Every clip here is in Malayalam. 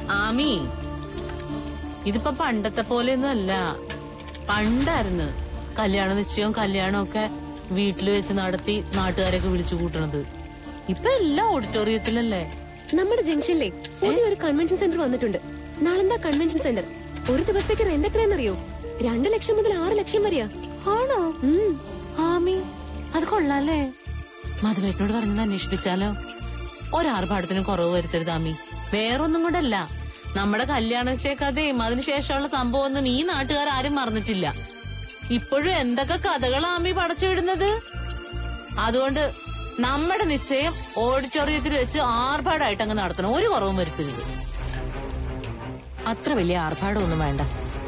ആമി ഇതിപ്പോ പണ്ടത്തെ പോലെയൊന്നും അല്ല പണ്ടായിരുന്നു കല്യാണ നിശ്ചയവും കല്യാണവും ഒക്കെ വീട്ടിൽ വെച്ച് നടത്തി നാട്ടുകാരൊക്കെ വിളിച്ചു കൂട്ടണത് ഇപ്പൊ എല്ലാം ഓഡിറ്റോറിയത്തിലല്ലേ നമ്മുടെ ജംഗ്ഷനിലെ പുതിയ ഒരു കൺവെൻഷൻ സെന്റർ വന്നിട്ടുണ്ട് നാളെന്താ കൺവെൻഷൻ സെന്റർ ഒരു ദിവസത്തേക്ക് റെന്റ് എത്രയെന്നറിയോ രണ്ടു ലക്ഷം മുതൽ ആറ് ലക്ഷം വരെയാ ആണോ ഉം. ആമി അത് കൊള്ളാല്ലേ മധുവേട്ടനോട് പറഞ്ഞത് അന്വേഷിപ്പിച്ചാലോ ഒരാർഭാടത്തിനും കുറവ് വരുത്തരുത് ആമി വേറൊന്നും കൊണ്ടല്ല നമ്മുടെ കല്യാണ നിശ്ചയ കഥയും അതിനുശേഷമുള്ള സംഭവം ഒന്നും ഈ നാട്ടുകാർ ആരും മറന്നിട്ടില്ല ഇപ്പോഴും എന്തൊക്കെ കഥകൾ ആമി പടച്ചു വിടുന്നത് അതുകൊണ്ട് നമ്മുടെ നിശ്ചയം ഓഡിറ്റോറിയത്തിൽ വെച്ച് ആർഭാടായിട്ട് അങ്ങ് നടത്തണം ഒരു കുറവും വരുത്തരുത് അത്ര വലിയ ആർഭാടമൊന്നും വേണ്ട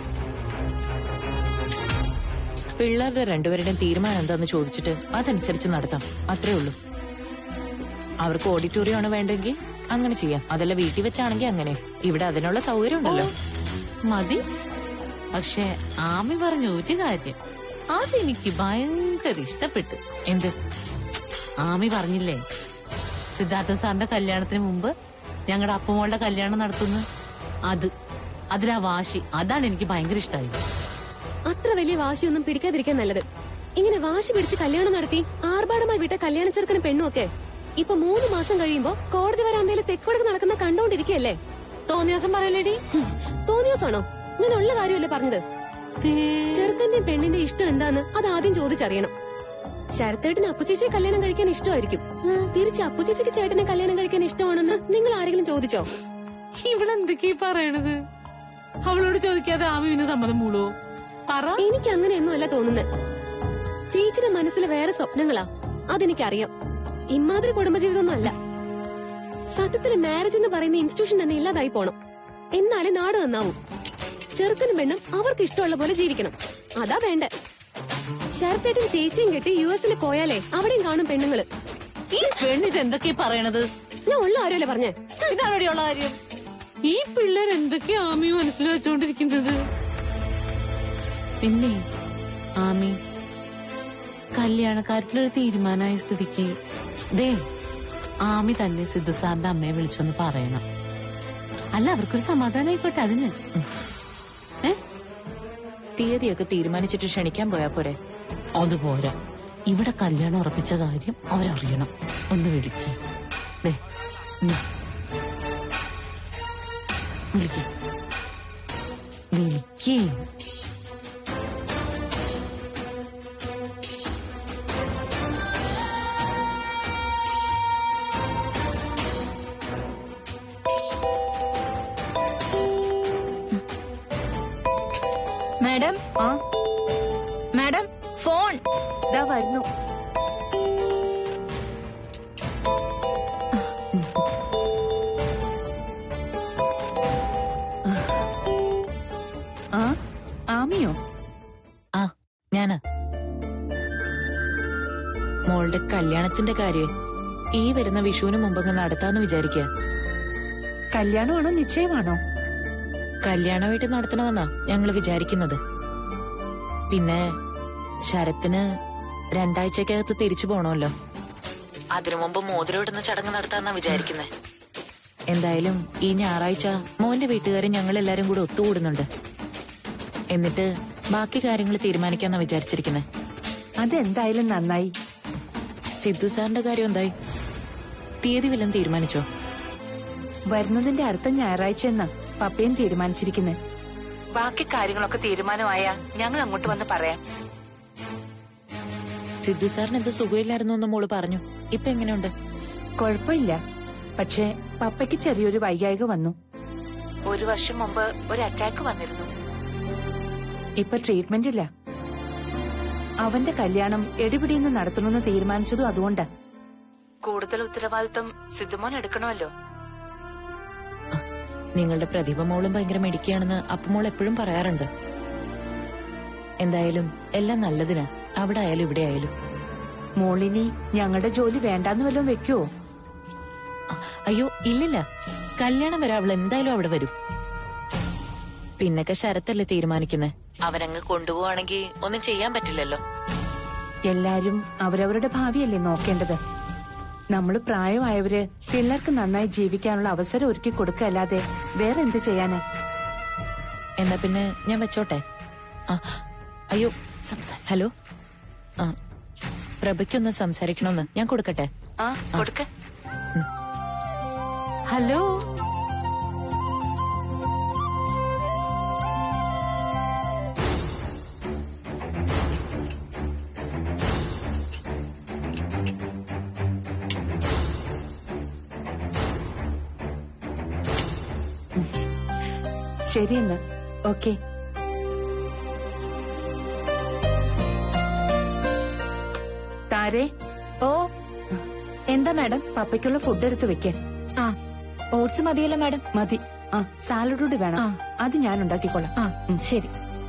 പിള്ളേരുടെ രണ്ടുപേരുടെയും തീരുമാനം എന്താന്ന് ചോദിച്ചിട്ട് അതനുസരിച്ച് നടത്താം അത്രേ ഉള്ളൂ അവർക്ക് ഓഡിറ്റോറിയം ആണ് വേണ്ടെങ്കിൽ അങ്ങനെ ചെയ്യാം അതല്ല വീട്ടിൽ വെച്ചാണെങ്കിൽ അങ്ങനെ ഇവിടെ അതിനുള്ള സൗകര്യം ഉണ്ടല്ലോ മതി പക്ഷെ ആമി പറഞ്ഞ ഒരു കാര്യം അതെനിക്ക് ഭയങ്കര ഇഷ്ടപ്പെട്ടു എന്ത് ആമി പറഞ്ഞില്ലേ സിദ്ധാർത്ഥ സാറിന്റെ കല്യാണത്തിന് മുമ്പ് ഞങ്ങളുടെ അപ്പുമോളുടെ കല്യാണം നടത്തുന്നു അത് അതിലാ വാശി അതാണ് എനിക്ക് ഭയങ്കര ഇഷ്ടമായത് അത്ര വലിയ വാശിയൊന്നും പിടിക്കാതിരിക്കാൻ നല്ലത് ഇങ്ങനെ വാശി പിടിച്ച് കല്യാണം നടത്തി ആർഭാടമായി വിട്ട കല്യാണ ചെറുക്കനും പെണ്ണും ഒക്കെ ഇപ്പൊ മൂന്ന് മാസം കഴിയുമ്പോ കോടതി വരാന്തയിൽ തെക്കോടത്ത് നടക്കുന്ന കണ്ടോണ്ടിരിക്കയല്ലേ തോന്നിയ ദിവസം പറയലേടി ഹും, തോന്നിയോസാണോ ഞാൻ ഉള്ള കാര്യമല്ലേ പറഞ്ഞത് ചെറുക്കന്റെ പെണ്ണിന്റെ ഇഷ്ടം എന്താന്ന് അത് ആദ്യം ചോദിച്ചറിയണം ശരത്തേട്ടന് അപ്പുചേച്ചിയെ കല്യാണം കഴിക്കാൻ ഇഷ്ടമായിരിക്കും തിരിച്ച് അപ്പുചേച്ചിക്ക് ചേട്ടനെ കല്യാണം കഴിക്കാൻ ഇഷ്ടമാണെന്ന് നിങ്ങൾ ആരെങ്കിലും ചോദിച്ചോ ഇവളെന്തൊക്കെയാ പറയണത് അവളോട് ചോദിക്കാതെ ആമി പിന്നെ സമ്മതം മൂളോ പറ എനിക്ക് അങ്ങനെയൊന്നും അല്ല തോന്നുന്നത് ചേച്ചിയുടെ മനസ്സിൽ വേറെ സ്വപ്നങ്ങളാ അതെനിക്കറിയാം ഇമാതിരി കുടുംബജീവിതമൊന്നും അല്ല സത്യത്തില് മാരേജ് എന്ന് പറയുന്ന ഇൻസ്റ്റിറ്റ്യൂഷൻ തന്നെ ഇല്ലാതായി പോണം എന്നാലേ നാട് നന്നാവും ചെറുക്കനും പെണ്ണും അവർക്ക് ഇഷ്ടമുള്ള പോലെ ജീവിക്കണം അതാ വേണ്ടേ ശരത്തേട്ടും ചേച്ചിയും കെട്ടി യു എസിൽ പോയാലേ അവിടെയും കാണും പെണ്ണുങ്ങള് ഈ പെണ്ണിത് എന്തൊക്കെയാ പറയണത് ഞാൻ ഉള്ള കാര്യമല്ലേ പറഞ്ഞേ ഇതാണോടിയുള്ള കാര്യം ഈ പിള്ളേർ എന്തൊക്കെയാ ആമി മനസ്സിൽ വെച്ചോണ്ടിരിക്കുന്നത് പിന്നെ ആമി കല്യാണക്കാര്യത്തിലൊരു തീരുമാനമായ സ്ഥിതിക്ക് ദേ ആമി തന്നെ സിദ്ധു സാറിന്റെ അമ്മയെ വിളിച്ചൊന്ന് പറയണം അല്ല അവർക്കൊരു സമാധാനമായിക്കോട്ടെ അതിന് ഉം. ഏ തീയതിയൊക്കെ തീരുമാനിച്ചിട്ട് ക്ഷണിക്കാൻ പോയാ പോരെ അത് പോരാ ഇവിടെ കല്യാണം ഉറപ്പിച്ച കാര്യം അവരറിയണം ഒന്ന് വിളിക്ക് ദേ ഉം. വിളിക്ക് വിളിക്കേ മാഡം ആ മാഡം ഫോൺ ഇതാ വരുന്നു ആ ആമിയോ ആ ഞാനാ മോളുടെ കല്യാണത്തിന്റെ കാര്യം ഈ വരുന്ന വിഷുവിന് മുമ്പങ്ങ് നടത്താന്ന് വിചാരിക്കുക കല്യാണമാണോ നിശ്ചയമാണോ കല്യാണമായിട്ട് നടത്തണമെന്നാ ഞങ്ങള് വിചാരിക്കുന്നത് പിന്നെ ശരത്തിന് രണ്ടാഴ്ചക്കകത്ത് തിരിച്ചു പോണമല്ലോ അതിനു മുമ്പ് മോതിരം ഇടുന്ന ചടങ്ങ് നടത്താന്നാ വിചാരിക്കുന്നത് എന്തായാലും ഈ ഞായറാഴ്ച മോന്റെ വീട്ടുകാരും ഞങ്ങൾ എല്ലാരും കൂടെ ഒത്തുകൂടുന്നുണ്ട് എന്നിട്ട് ബാക്കി കാര്യങ്ങൾ തീരുമാനിക്കാന്നാ വിചാരിച്ചിരിക്കുന്നത് അതെന്തായാലും നന്നായി സിദ്ധു സാറിന്റെ കാര്യം എന്തായി തീയതി വല്ലതും തീരുമാനിച്ചോ വരുന്നതിന്റെ അടുത്ത ഞായറാഴ്ച എന്നാ പപ്പയും തീരുമാനിച്ചിരിക്കുന്നത് ബാക്കി കാര്യങ്ങളൊക്കെ തീരുമാനമായ ഞങ്ങൾ അങ്ങോട്ട് വന്ന് പറയാം സിദ്ധു സാറിന് എന്ത് സുഖമില്ലായിരുന്നു എന്ന് മോള് പറഞ്ഞു ഇപ്പൊ എങ്ങനെയുണ്ട് കുഴപ്പമില്ല പക്ഷേ പപ്പയ്ക്ക് ചെറിയൊരു വൈകായിക വന്നു ഒരു വർഷം മുമ്പ് ഒരു അറ്റാക്ക് വന്നിരുന്നു ഇപ്പൊ ട്രീറ്റ്മെന്റ് ഇല്ല അവന്റെ കല്യാണം എടിപിടിന്ന് നടത്തണമെന്ന് തീരുമാനിച്ചതും അതുകൊണ്ടാ കൂടുതൽ ഉത്തരവാദിത്വം സിദ്ധുമോൻ എടുക്കണമല്ലോ നിങ്ങളുടെ പ്രതിഭ മോളും ഭയങ്കര മിടിക്കുകയാണെന്ന് അപ്പുമോൾ എപ്പോഴും പറയാറുണ്ട് എന്തായാലും എല്ലാം നല്ലതിനാ അവിടെ ആയാലും ഇവിടെ ആയാലും മോളിനി ഞങ്ങളുടെ ജോലി വേണ്ടാന്ന് വല്ലതും വെക്കുവോ അ- അയ്യോ ഇല്ലില്ല കല്യാണം വരെ അവൾ എന്തായാലും അവിടെ വരും പിന്നൊക്കെ ശരത്തല്ലേ തീരുമാനിക്കുന്നേ അവനങ്ങ് കൊണ്ടുപോവാണെങ്കിൽ ഒന്നും ചെയ്യാൻ പറ്റില്ലല്ലോ എല്ലാരും അവരവരുടെ ഭാവിയല്ലേ നോക്കേണ്ടത് നമ്മൾ പ്രായമായവര് പിള്ളേർക്ക് നന്നായി ജീവിക്കാനുള്ള അവസരം ഒരുക്കി കൊടുക്കല്ലാതെ വേറെ എന്ത് ചെയ്യാനാ എന്നാ പിന്നെ ഞാൻ വെച്ചോട്ടെ ആ അയ്യോ ഹലോ ആ പ്രഭയ്ക്കൊന്ന് സംസാരിക്കണമെന്ന് ഞാൻ കൊടുക്കട്ടെ ആ കൊടുക്ക ഹലോ ശരിയെന്ന് ഓക്കെ താരേ ഓ എന്താ മാഡം പപ്പയ്ക്കുള്ള ഫുഡ് എടുത്ത് വെക്കേ ആ ഓട്സ് മതിയല്ലോ മാഡം മതി ആ സാലഡ് കൂടി വേണം ആ. അത് ഞാൻ ഉണ്ടാക്കിക്കോളാം ആ ശരി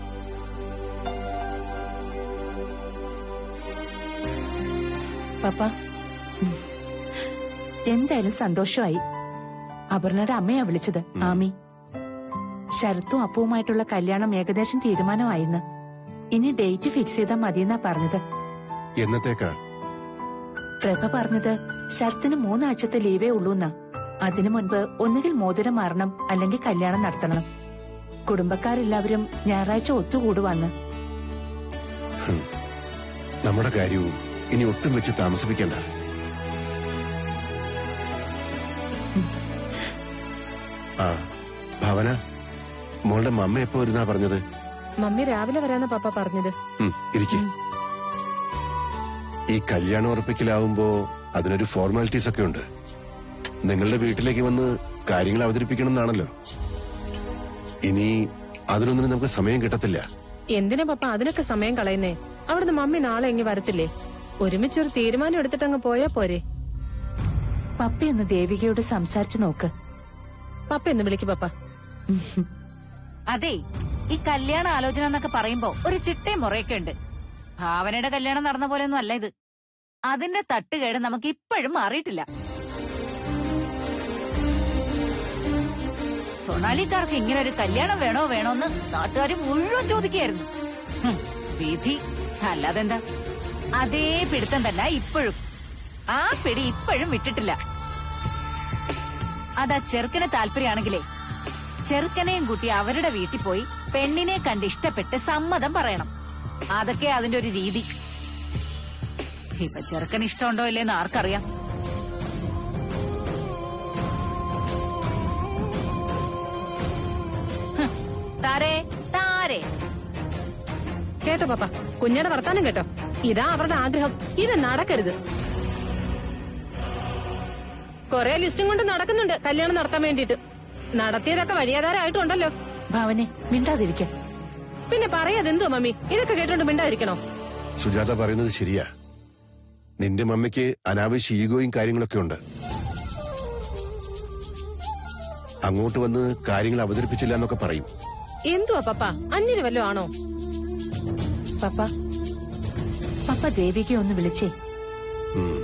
പപ്പ ഉം. എന്തായാലും സന്തോഷമായി അപർണയുടെ അമ്മയാ വിളിച്ചത് ആമി ശരത്തും അപ്പുവുമായിട്ടുള്ള കല്യാണം ഏകദേശം തീരുമാനമായിന്ന് ഇനി ഡേറ്റ് ഫിക്സ് ചെയ്താൽ മതിയെന്നാ പറഞ്ഞത് എന്നത്തേക്കാ പ്രഭ പറഞ്ഞത് ശരത്തിന് മൂന്നാഴ്ചത്തെ ലീവേ ഉള്ളൂന്നാ അതിനു മുൻപ് ഒന്നുകിൽ മോതിരം മാറണം അല്ലെങ്കിൽ കല്യാണം നടത്തണം കുടുംബക്കാരെല്ലാവരും ഞായറാഴ്ച ഒത്തുകൂടുവാന്ന് നമ്മുടെ കാര്യവും ഇനി ഒട്ടും വെച്ച് താമസിപ്പിക്കണ്ട ആ ഭവന മോളുടെ മമ്മ എപ്പോ വരുന്നാ പറഞ്ഞത് മമ്മി രാവിലെ വരാന്ന പപ്പ പറഞ്ഞത് ഉം, ഇരിക്ക് ഈ കല്യാണം ഉറപ്പിക്കലാവുമ്പോ അതിനൊരു ഫോർമാലിറ്റീസ് ഒക്കെ ഉണ്ട് നിങ്ങളുടെ വീട്ടിലേക്ക് വന്ന് കാര്യങ്ങൾ അവതരിപ്പിക്കണം എന്നാണല്ലോ ഇനി അതിനൊന്നിനും നമുക്ക് സമയം കിട്ടത്തില്ല എന്തിനാ പപ്പ അതിനൊക്കെ സമയം കളയുന്നേ അവിടുന്ന് മമ്മി നാളെ എങ്ങി വരത്തില്ലേ ഒരുമിച്ചൊരു തീരുമാനം എടുത്തിട്ടങ്ങ് പോയാ പോരെ പപ്പയൊന്ന് ദേവികയോട് സംസാരിച്ചു നോക്ക് പപ്പ എന്ന് വിളിക്ക് പപ്പ അതെ ഈ കല്യാണ ആലോചന എന്നൊക്കെ പറയുമ്പോ ഒരു ചിട്ടയും മുറയൊക്കെ ഉണ്ട് ഭാവനയുടെ കല്യാണം നടന്ന പോലെയൊന്നും അല്ല ഇത് അതിന്റെ തട്ടുകേട് നമുക്ക് ഇപ്പോഴും മാറിയിട്ടില്ല സൊണാലിക്കാർക്ക് ഇങ്ങനെ ഒരു കല്യാണം വേണോ വേണോന്ന് നാട്ടുകാർ മുഴുവൻ ചോദിക്കായിരുന്നു ഹും, വിധി അല്ലാതെന്താ അതേ പിടുത്തം തന്നെ ഇപ്പോഴും ആ പിടി ഇപ്പോഴും വിട്ടിട്ടില്ല അതാ ചെറുക്കന് താല്പര്യമാണെങ്കിലേ ചെറുക്കനെയും കൂട്ടി അവരുടെ വീട്ടിൽ പോയി പെണ്ണിനെ കണ്ട് ഇഷ്ടപ്പെട്ട് സമ്മതം പറയണം അതൊക്കെ അതിന്റെ ഒരു രീതി ഇപ്പൊ ചെറുക്കന് ഇഷ്ടമുണ്ടോ ഇല്ലേന്ന് ആർക്കറിയാം ഹ്, താരേ താരേ കേട്ടോ പപ്പ കുഞ്ഞയുടെ വർത്താനം കേട്ടോ ഇതാ അവരുടെ ആഗ്രഹം ഇത് നടക്കരുത് കൊറേ ലിസ്റ്റും കൊണ്ട് നടക്കുന്നുണ്ട് കല്യാണം നടത്താൻ വേണ്ടിട്ട് നടത്തിയതൊക്കെ വഴിയാധാരമായിട്ടുണ്ടല്ലോ ഭാവനെ മിണ്ടാതിരിക്ക പിന്നെ പറയാതെന്തോ മമ്മി ഇതൊക്കെ കേട്ടോണ്ട് മിണ്ടാതിരിക്കണോ സുജാത പറയുന്നത് ശരിയാ നിന്റെ മമ്മയ്ക്ക് അനാവശ്യ ഈഗോയും കാര്യങ്ങളൊക്കെ ഉണ്ട് അങ്ങോട്ട് വന്ന് കാര്യങ്ങൾ അവതരിപ്പിച്ചില്ല എന്നൊക്കെ പറയും എന്തുവാ പപ്പ അന്യര് വല്ലോ ആണോ പപ്പ പപ്പ ദേവികയെ ഒന്ന് വിളിച്ചേ ഉം.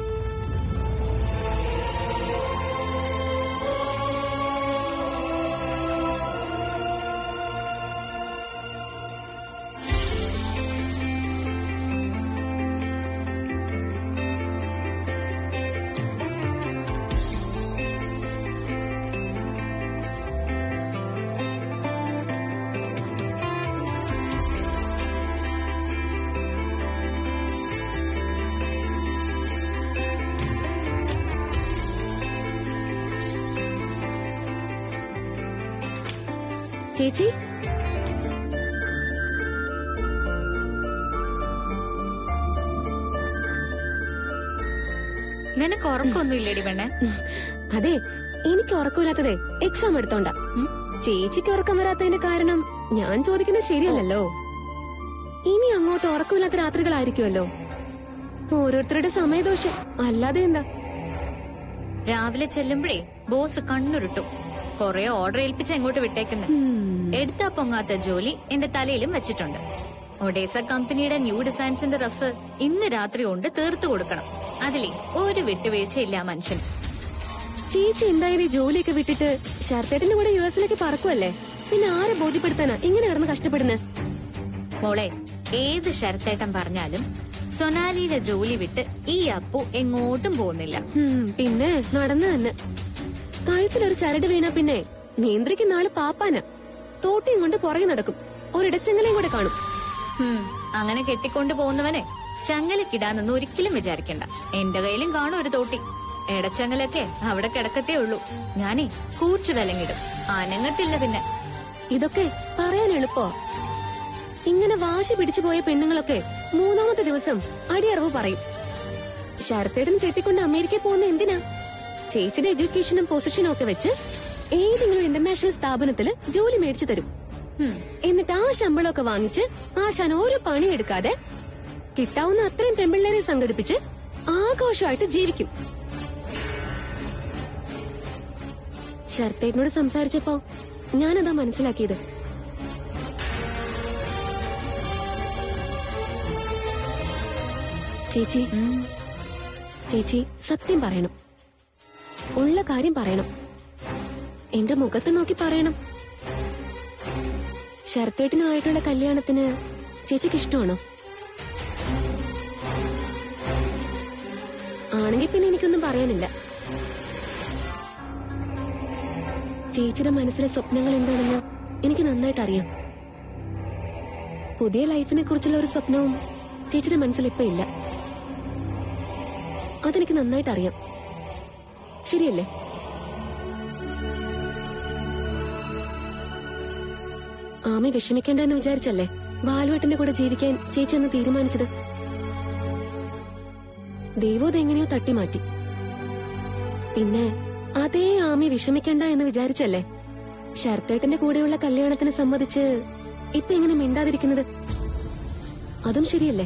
ചേച്ചി നിനക്ക് ഉറക്കൊന്നുമില്ലേടി പെണ്ണെ അതെ എനിക്ക് ഉറക്കമില്ലാത്തതേ എക്സാം എടുത്തോണ്ടാ ചേച്ചിക്ക് ഉറക്കം വരാത്തതിന്റെ കാരണം ഞാൻ ചോദിക്കുന്നത് ശരിയല്ലല്ലോ ഇനി അങ്ങോട്ട് ഉറക്കമില്ലാത്ത രാത്രികളായിരിക്കുമല്ലോ ഓരോരുത്തരുടെ സമയദോഷം അല്ലാതെ എന്താ രാവിലെ ചെല്ലുമ്പോഴേ ബോസ് കണ്ണുരുട്ടും കൊറേ ഓർഡർ ഏൽപ്പിച്ച് എങ്ങോട്ട് വിട്ടേക്കുന്നെ എടുത്താ പൊങ്ങാത്ത ജോലി എന്റെ തലയിലും വെച്ചിട്ടുണ്ട് ഒഡേസ കമ്പനിയുടെ ന്യൂ ഡിസൈൻസിന്റെ റഫ് ഇന്ന് രാത്രി കൊണ്ട് തീർത്തു കൊടുക്കണം അതിലേ ഒരു വിട്ടുവീഴ്ചയില്ല ആ മനുഷ്യൻ ചേച്ചി എന്തായാലും ഈ ജോലിയൊക്കെ വിട്ടിട്ട് ശരത്തേട്ടന്റെ കൂടെ യു എസിലേക്ക് പറക്കുമല്ലേ പിന്നെ ആരെ ബോധ്യപ്പെടുത്താനാ ഇങ്ങനെ കിടന്ന് കഷ്ടപ്പെടുന്നത് മോളെ ഏത് ശരത്തേട്ടൻ പറഞ്ഞാലും സൊനാലിയുടെ ജോലി വിട്ട് ഈ അപ്പു എങ്ങോട്ടും പോകുന്നില്ല ഉം, പിന്നെ നടന്നു തന്നെ കഴുത്തിലൊരു ചരട് വീണ പിന്നെ നിയന്ത്രിക്കുന്ന ആള് പാപ്പാന തോട്ടിയും കൊണ്ട് പുറകെ നടക്കും ഒരിടച്ചെങ്ങലെയും കൂടെ കാണും ഹും, അങ്ങനെ കെട്ടിക്കൊണ്ടു പോകുന്നവനെ ചങ്ങലക്കിടാന്നൊന്നും ഒരിക്കലും വിചാരിക്കണ്ട എന്റെ കയ്യിലും കാണും ഒരു തോട്ടി എടച്ചങ്ങലൊക്കെ അവിടെ കിടക്കത്തേ ഉള്ളൂ ഞാനേ കൂച്ചു വിലങ്ങിടും അനങ്ങത്തില്ല പിന്നെ ഇതൊക്കെ പറയാൻ എളുപ്പോ ഇങ്ങനെ വാശി പിടിച്ചു പോയ പെണ്ണുങ്ങളൊക്കെ മൂന്നാമത്തെ ദിവസം അടിയറവ് പറയും ശരത്തേടൻ കെട്ടിക്കൊണ്ട് അമേരിക്കയിൽ പോകുന്ന എന്തിനാ ചേച്ചിയുടെ എഡ്യൂക്കേഷനും പൊസിഷനും ഒക്കെ വെച്ച് ഏതെങ്കിലും ഇന്റർനാഷണൽ സ്ഥാപനത്തില് ജോലി മേടിച്ചു തരും ഹും, എന്നിട്ട് ആ ശമ്പളമൊക്കെ വാങ്ങിച്ച് ആശാൻ ഒരു പണിയെടുക്കാതെ കിട്ടാവുന്ന അത്രയും പെമ്പിള്ളേരെ സംഘടിപ്പിച്ച് ആഘോഷമായിട്ട് ജീവിക്കും ശരത്തേട്ടനോട് സംസാരിച്ചപ്പോ ഞാനതാ മനസ്സിലാക്കിയത് ചേച്ചി ചേച്ചി സത്യം പറയണം ഉള്ള കാര്യം പറയണം എന്റെ മുഖത്ത് നോക്കി പറയണം ശരത്തേട്ടനുമായിട്ടുള്ള കല്യാണത്തിന് ചേച്ചിക്ക് ഇഷ്ടമാണോ ആണെങ്കിൽ പിന്നെ എനിക്കൊന്നും പറയാനില്ല ചേച്ചിയുടെ മനസ്സിലെ സ്വപ്നങ്ങൾ എന്താണെന്ന് എനിക്ക് നന്നായിട്ട് അറിയാം പുതിയ ലൈഫിനെ കുറിച്ചുള്ള ഒരു സ്വപ്നവും ചേച്ചിയുടെ മനസ്സിൽ ഇപ്പൊ ഇല്ല അതെനിക്ക് നന്നായിട്ട് അറിയാം ശരിയല്ലേ ആമി വിഷമിക്കേണ്ടെന്ന് വിചാരിച്ചല്ലേ ബാലുവേട്ടന്റെ കൂടെ ജീവിക്കാൻ ചേച്ചി അന്ന് തീരുമാനിച്ചത് ദൈവം അതെങ്ങനെയോ തട്ടിമാറ്റി പിന്നെ അതേ ആമി വിഷമിക്കണ്ട എന്ന് വിചാരിച്ചല്ലേ ശരത്തേട്ടന്റെ കൂടെയുള്ള കല്യാണത്തിന് സമ്മതിച്ച് ഇപ്പൊ എങ്ങനെ മിണ്ടാതിരിക്കുന്നത് അതും ശരിയല്ലേ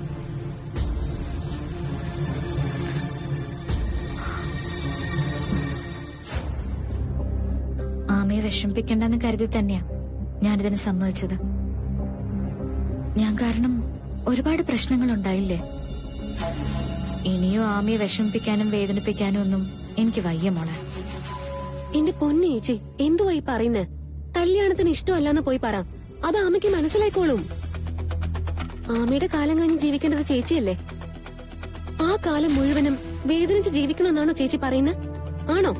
ആമയെ വിഷമിപ്പിക്കണ്ടെന്ന് കരുതി തന്നെയാ ഞാനിതിന് സമ്മതിച്ചത് ഞാൻ കാരണം ഒരുപാട് പ്രശ്നങ്ങൾ ഉണ്ടായില്ലേ ഇനിയും ആമയെ വിഷമിപ്പിക്കാനും വേദനിപ്പിക്കാനും ഒന്നും എനിക്ക് വയ്യ മോളെ എന്റെ പൊന്നു ചേച്ചി എന്തുവാ ഈ പറയുന്നേ കല്യാണത്തിന് ഇഷ്ടമല്ലെന്ന് പോയി പറ അത് ആമയ്ക്ക് മനസ്സിലായിക്കോളും ആമയുടെ കാലം കഴിഞ്ഞ് ജീവിക്കേണ്ടത് ചേച്ചിയല്ലേ ആ കാലം മുഴുവനും വേദനിച്ച് ജീവിക്കണമെന്നാണോ ചേച്ചി പറയുന്നത് ആണോ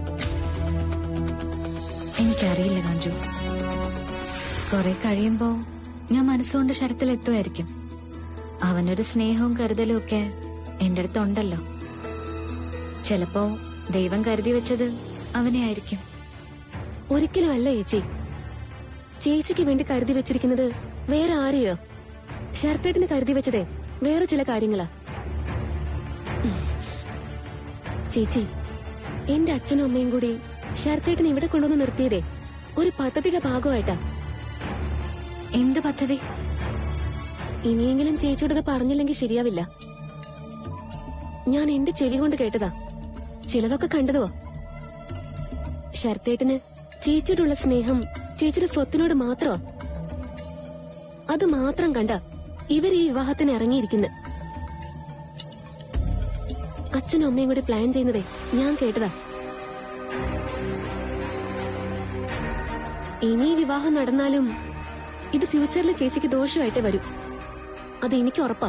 എനിക്കറിയില്ല കാഞ്ചു കുറെ കഴിയുമ്പോ ഞാൻ മനസ്സുകൊണ്ട് ശരത്തിലെത്തുമായിരിക്കും അവനൊരു സ്നേഹവും കരുതലും ഒക്കെ എന്റെ അടുത്തുണ്ടല്ലോ ചിലപ്പോ ദൈവം കരുതി വെച്ചത് അവനെ ആയിരിക്കും ഒരിക്കലും അല്ല ചേച്ചി ചേച്ചിക്ക് വേണ്ടി കരുതി വെച്ചിരിക്കുന്നത് വേറെ ആരെയോ ശരത്തേട്ടിന് കരുതി വെച്ചതേ വേറെ ചില കാര്യങ്ങളാ ഉം. ചേച്ചി എന്റെ അച്ഛനും അമ്മയും കൂടി ശരത്തേട്ടിന് ഇവിടെ കൊണ്ടുവന്ന് നിർത്തിയതേ ഒരു പദ്ധതിയുടെ ഭാഗമായിട്ടാ എന്ത് പദ്ധതി ഇനിയെങ്കിലും ചേച്ചിയോടത് പറഞ്ഞില്ലെങ്കിൽ ശരിയാവില്ല ഞാൻ എന്റെ ചെവി കൊണ്ട് കേട്ടതാ ചിലതൊക്കെ കണ്ടതുവാ ശരത്തേട്ടന് ചേച്ചിയോടുള്ള സ്നേഹം ചേച്ചിയുടെ സ്വത്തിനോട് മാത്രമാ അത് മാത്രം കണ്ട ഇവർ ഈ വിവാഹത്തിന് ഇറങ്ങിയിരിക്കുന്നു അച്ഛനും അമ്മയും കൂടി പ്ലാൻ ചെയ്യുന്നതേ ഞാൻ കേട്ടതാ ഇനി ഈ വിവാഹം നടന്നാലും ഇത് ഫ്യൂച്ചറിൽ ചേച്ചിക്ക് ദോഷമായിട്ടേ വരൂ അത് എനിക്ക് ഉറപ്പാ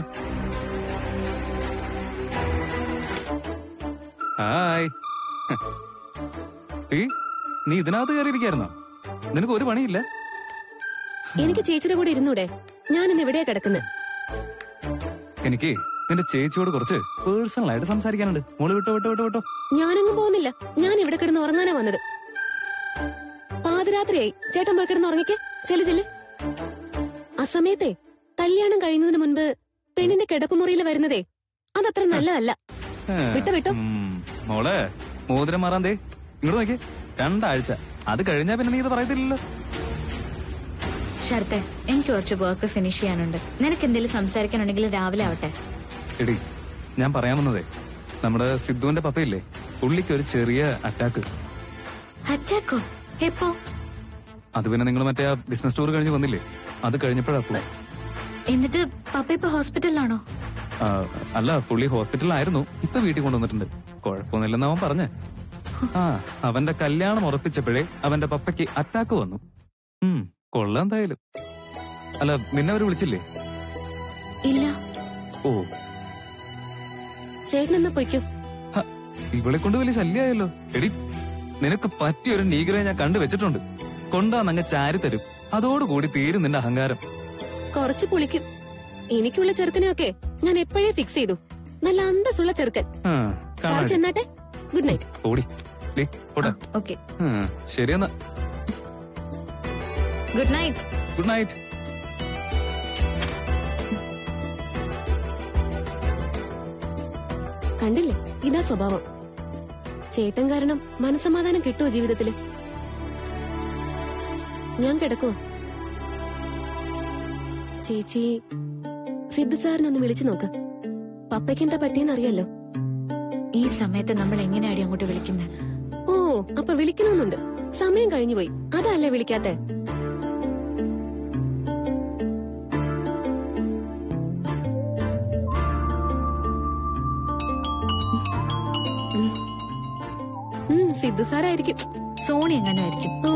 ഹായ് ഏയ്, നീ ഇതിനകത്ത് കയറിയിരിക്കായിരുന്നോ നിനക്ക് ഒരു പണിയില്ല എനിക്ക് ചേച്ചിയുടെ കൂടെ ഇരുന്നൂടെ ഞാൻ ഇന്ന് എവിടെയാ കിടക്കുന്നത് എനിക്ക് നിന്റെ ചേച്ചിയോട് കുറച്ച് പേഴ്സണൽ ആയിട്ട് സംസാരിക്കാനുണ്ട് മോള് വിട്ടോ വിട്ടോ വിട്ടോ വിട്ടോ ഞാനെങ്ങും പോകുന്നില്ല ഞാൻ ഇവിടെ കിടന്ന് ഉറങ്ങാനാ വന്നത് പാതിരാത്രിയായി ചേട്ടൻ പോയി കിടന്ന് ഉറങ്ങിക്കേ ചെല്ലു ചെല്ലു അസമയത്തെ കല്യാണം കഴിയുന്നതിന് മുൻപ് പെണ്ണിന്റെ കിടപ്പുമുറിയിൽ വരുന്നതേ അതത്ര നല്ലതല്ല ഏ, വിട്ടോ, വിട്ടോ. ഉം, മോളെ മോതിരം മാറാൻ ദേ ഇങ്ങോട്ട് നോക്കിയേ രണ്ടാഴ്ച അത് കഴിഞ്ഞാ പിന്നെ നീ ഇത് പറയത്തില്ലല്ലോ ശരത്തെ എനിക്ക് കുറച്ച് വർക്ക് ഫിനിഷ് ചെയ്യാനുണ്ട് നിനക്ക് എന്തെങ്കിലും സംസാരിക്കാനുണ്ടെങ്കിൽ രാവിലെ ആവട്ടെ എടി ഞാൻ പറയാൻ വന്നതേ നമ്മുടെ സിദ്ധുവിന്റെ പപ്പയില്ലേ പുള്ളിക്ക് ഒരു ചെറിയ അറ്റാക്ക് അച്ചാക്കോ എപ്പോ അത് പിന്നെ നിങ്ങൾ മറ്റേ ആ ബിസിനസ് ടൂർ കഴിഞ്ഞ് വന്നില്ലേ അത് കഴിഞ്ഞപ്പോഴാ പോ എന്നിട്ട് പപ്പ ഇപ്പൊ ഹോസ്പിറ്റലിലാണോ ആ, അല്ല പുള്ളി ഹോസ്പിറ്റലിലായിരുന്നു ഇപ്പൊ വീട്ടിൽ കൊണ്ടുവന്നിട്ടുണ്ട് കുഴപ്പമൊന്നുമില്ലെന്ന് അവൻ പറഞ്ഞേ ആ അവന്റെ കല്യാണം ഉറപ്പിച്ചപ്പോഴേ അവന്റെ പപ്പയ്ക്ക് അറ്റാക്ക് വന്നു ഉം കൊള്ളാം എന്തായാലും അല്ല നിന്നെ അവര് വിളിച്ചില്ലേ ഇല്ല ഓ ചേട്ടൻ എന്നാ പൊയ്ക്കോ ഹ, ഇവളെ കൊണ്ട് വലിയ ശല്യമായല്ലോ എടി നിനക്ക് പറ്റിയൊരു നീഗ്രയെ ഞാൻ കണ്ടു വെച്ചിട്ടുണ്ട് കൊണ്ടാന്നങ്ങ് ചാരി തരും അതോടുകൂടി തീരും നിന്റെ അഹങ്കാരം കുറച്ച് പുളിക്കും എനിക്കുള്ള ചെറുക്കനെയൊക്കെ ഞാൻ എപ്പോഴേ ഫിക്സ് ചെയ്തു നല്ല അന്തസ്സുള്ള ചെറുക്കൻ ആ, സാർ കാണാം ചെന്നാട്ടെ ഗുഡ് നൈറ്റ് ഓടി ഡേ, പോട്ടെ ഓക്കെ ഉം, ശരിയെന്നാ ഗുഡ് നൈറ്റ് ഗുഡ് നൈറ്റ് കണ്ടില്ലേ ഇതാ സ്വഭാവം ചേട്ടൻ കാരണം മനസമാധാനം കിട്ടുമോ ജീവിതത്തില് ഞാൻ കിടക്കുവോ ചേച്ചി സിദ്ധു സാറിനൊന്ന് വിളിച്ചു നോക്ക് പപ്പയ്ക്ക് എന്താ പറ്റിയെന്ന് അറിയാലോ ഈ സമയത്ത് നമ്മൾ എങ്ങനെയാടി അങ്ങോട്ട് വിളിക്കുന്നത് ഓ അപ്പൊ വിളിക്കണമെന്നുണ്ട് സമയം കഴിഞ്ഞു പോയി അതല്ലേ വിളിക്കാത്തെ ഉം. ഉം, സിദ്ധു സാറായിരിക്കും സോണി എങ്ങനെ ആയിരിക്കും ഓ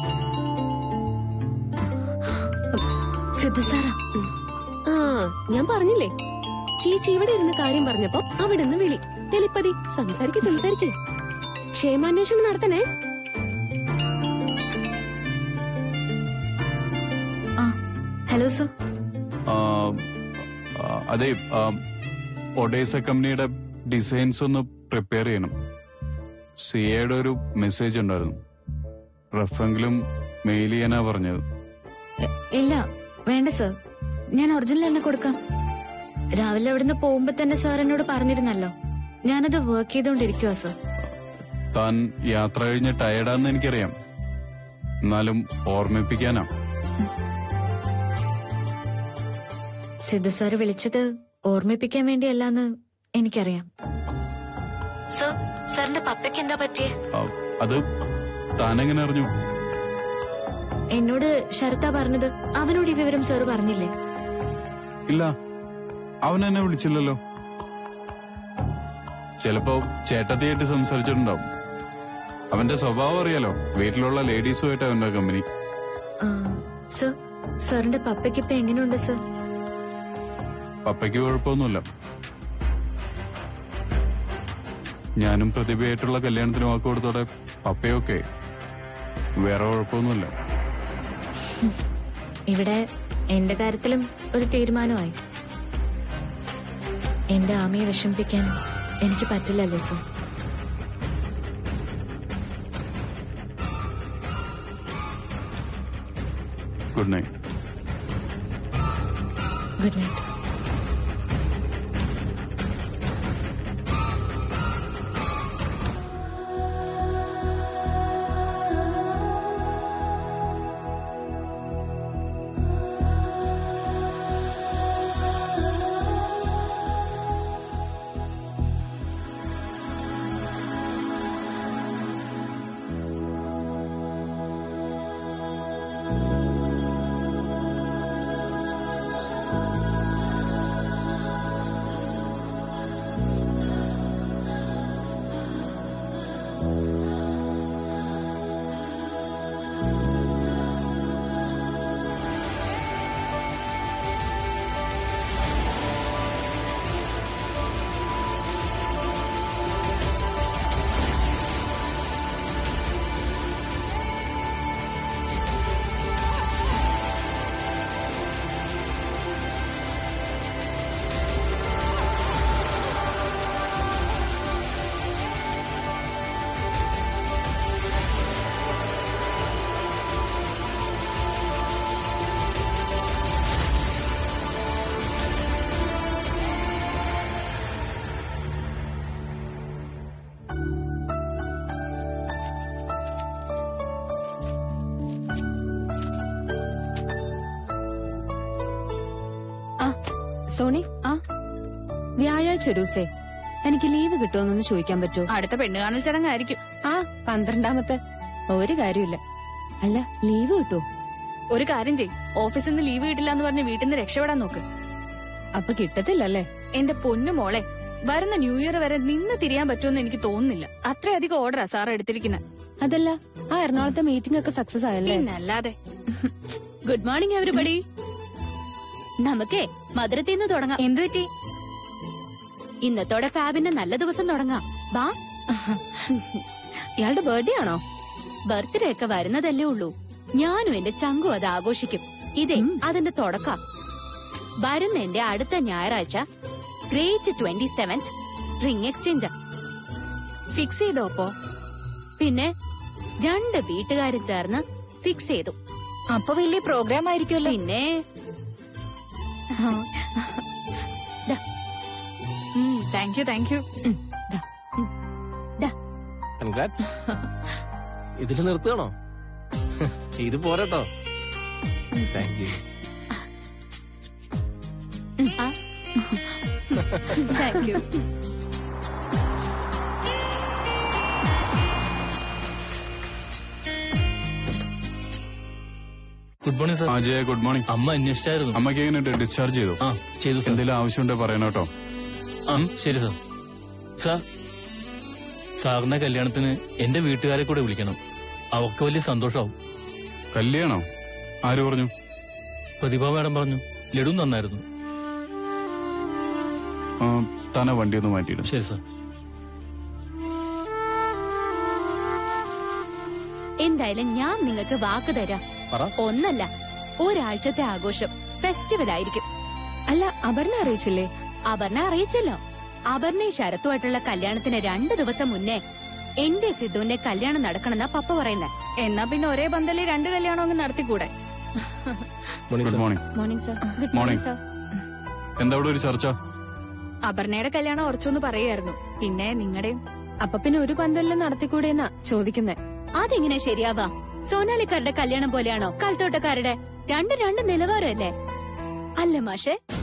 സിദ്ധു സാറാ ആ ഞാൻ പറഞ്ഞില്ലേ ചേച്ചി ഇവിടെ ഇരുന്ന് കാര്യം പറഞ്ഞപ്പോ അവിടെ നിന്ന് വിളി ടെലിപ്പതി സംസാരിക്കും സംസാരിക്കും ക്ഷേമാന്വേഷണം നടത്തണേ ആ ഹലോ സർ ആ, ആ, അതെ ആ, ഒഡേസ കമ്പനിയുടെ ഡിസൈൻസ് ഒന്ന് പ്രിപ്പയർ ചെയ്യണം സി എയുടെ ഒരു മെസ്സേജ് ഉണ്ടായിരുന്നു റഫെങ്കിലും മെയിൽ ചെയ്യാനാ പറഞ്ഞത് എ- ഇല്ല വേണ്ട സർ ഞാൻ ഒറിജിനൽ തന്നെ കൊടുക്കാം രാവിലെ അവിടുന്ന് പോകുമ്പോ തന്നെ സാർ എന്നോട് പറഞ്ഞിരുന്നല്ലോ ഞാനത് വർക്ക് ചെയ്തോണ്ടിരിക്കുവാ സർ താൻ യാത്ര കഴിഞ്ഞ് ടയർഡാന്ന് എനിക്കറിയാം എന്നാലും ഓർമ്മിപ്പിക്കാനാ സിദ്ധു സാർ വിളിച്ചത് ഓർമ്മിപ്പിക്കാൻ വേണ്ടിയല്ലാന്ന് എനിക്കറിയാം സർ സാറിന്റെ പപ്പയ്ക്ക് എന്താ പറ്റിയേ ആ, അത് താനെങ്ങനെ അറിഞ്ഞു എന്നോട് ശരത്ത പറഞ്ഞത് അവനോട് ഈ വിവരം സാർ പറഞ്ഞില്ലേ ഇല്ല അവൻ എന്നെ വിളിച്ചില്ലല്ലോ ചിലപ്പോ ചേട്ടത്തിയായിട്ട് സംസാരിച്ചിട്ടുണ്ടാവും അവന്റെ സ്വഭാവം അറിയാലോ വീട്ടിലുള്ള ലേഡീസുമായിട്ട് അവന്റെ കമ്പനി ആ, സർ സാറിന്റെ പപ്പയ്ക്ക് ഇപ്പൊ എങ്ങനെയുണ്ട് സർ പപ്പയ്ക്ക് കുഴപ്പമൊന്നുമില്ല ഞാനും പ്രതിഭയായിട്ടുള്ള കല്യാണത്തിന് വാക്ക് കൊടുത്തോടെ പപ്പയൊക്കെ വേറെ കുഴപ്പമൊന്നുമില്ല ഇവിടെ എന്റെ കാര്യത്തിലും ഒരു തീരുമാനമായി എന്റെ ആമയെ വിഷമിപ്പിക്കാൻ എനിക്ക് പറ്റില്ലല്ലോ sir good night good night Soni ആ വ്യാഴാഴ്ച ഒരു ദിവസേ എനിക്ക് ലീവ് കിട്ടുമെന്നൊന്ന് ചോദിക്കാൻ പറ്റുമോ അടുത്ത പെണ്ണ് കാണൽ ചടങ്ങായിരിക്കും ആ പന്ത്രണ്ടാമത്തെ ഒരു കാര്യമില്ല അല്ല ലീവ് കിട്ടുമോ ഒരു കാര്യം ചെയ് ഓഫീസിൽ നിന്ന് ലീവ് കിട്ടില്ല എന്ന് പറഞ്ഞ് വീട്ടിൽ നിന്ന് രക്ഷപ്പെടാൻ നോക്ക് അപ്പൊ കിട്ടത്തില്ലല്ലേ എന്റെ പൊന്നു മോളെ വരുന്ന ന്യൂ ഇയർ വരെ നിന്ന് തിരിയാൻ പറ്റുമെന്ന് എനിക്ക് തോന്നുന്നില്ല അത്രയധികം ഓർഡറാ സാർ എടുത്തിരിക്കുന്നത് അതല്ല ആ എറണാകുളത്തെ മീറ്റിംഗ് ഒക്കെ സക്സസ് ആയല്ലേ പിന്നല്ലാതെ ഗുഡ് മോർണിംഗ് എവരിബഡി നമുക്കേ മധുരത്തിൽ നിന്ന് തുടങ്ങാം എന്ത് പറ്റി ഇന്നത്തോടെ ഫാബിന്റെ നല്ല ദിവസം തുടങ്ങാം ബാ ഇയാളുടെ ബർത്ത്ഡേ ആണോ ബർത്ത്ഡേ ഒക്കെ വരുന്നതല്ലേ ഉള്ളൂ ഞാനും എന്റെ ചങ്കും അത് ആഘോഷിക്കും ഇതേ അതിന്റെ തുടക്ക വരുന്ന എന്റെ അടുത്ത ഞായറാഴ്ച great twenty seventh ring exchange fix ചെയ്തോ അപ്പോ പിന്നെ രണ്ട് വീട്ടുകാരും ചേർന്ന് ഫിക്സ് ചെയ്തു അപ്പൊ വലിയ പ്രോഗ്രാം ആയിരിക്കുമല്ലോ പിന്നെ thank you thank you congrats ഇതിൽ നിർത്തുകയാണോ ഇത് പോരട്ടോ thank you thank you good morning sir Ajaya good morning അമ്മ അന്വേഷിച്ചായിരുന്നു അമ്മയ്ക്ക് എങ്ങനെ ഡിസ്ചാർജ് ചെയ്തു ആ ചെയ്തു സാർ എന്തെങ്കിലും ആവശ്യമുണ്ടോ പറയണം കേട്ടോ ആ ശരി സാർ സാർ സാറിന്റെ കല്യാണത്തിന് എന്റെ വീട്ടുകാരെ കൂടെ വിളിക്കണം അവർക്ക് വലിയ സന്തോഷാവും കല്യാണോ ആര് പറഞ്ഞു പ്രതിഭ മാഡം പറഞ്ഞു ലഡു നന്നായിരുന്നു ആ, താനെ വണ്ടി ഒന്ന് മാറ്റിയിടും ശരി സാർ എന്തായാലും ഞാൻ നിങ്ങൾക്ക് വാക്ക് തരാം പറ ഒന്നല്ല ഒരാഴ്ചത്തെ ആഘോഷം ഫെസ്റ്റിവൽ ആയിരിക്കും അല്ല അപർണ അറിയിച്ചില്ലേ അപർണ അറിയിച്ചല്ലോ അപർണയും ശരത്തുമായിട്ടുള്ള കല്യാണത്തിന് രണ്ടു ദിവസം മുന്നേ എന്റെ സിദ്ധുവിന്റെ കല്യാണം നടക്കണമെന്നാ പപ്പ പറയുന്നത് എന്നാ പിന്നെ ഒരേ പന്തലിൽ രണ്ട് കല്യാണം അങ്ങ് നടത്തിക്കൂടെ good morning morning sir good morning sir എന്താ അവിടെ ഒരു ചർച്ച അപർണയുടെ കല്യാണം ഉറച്ചൊന്ന് പറയായിരുന്നു പിന്നെ നിങ്ങളുടെയും അപ്പൊ പിന്നെ ഒരു പന്തലിൽ നടത്തിക്കൂടെന്നാ ചോദിക്കുന്നേ അതെങ്ങനെ ശരിയാവാ സോനാലിക്കാരുടെ കല്യാണം പോലെയാണോ കൽത്തോട്ടക്കാരുടെ രണ്ട് രണ്ട് നിലവാരമല്ലേ അല്ല മാഷെ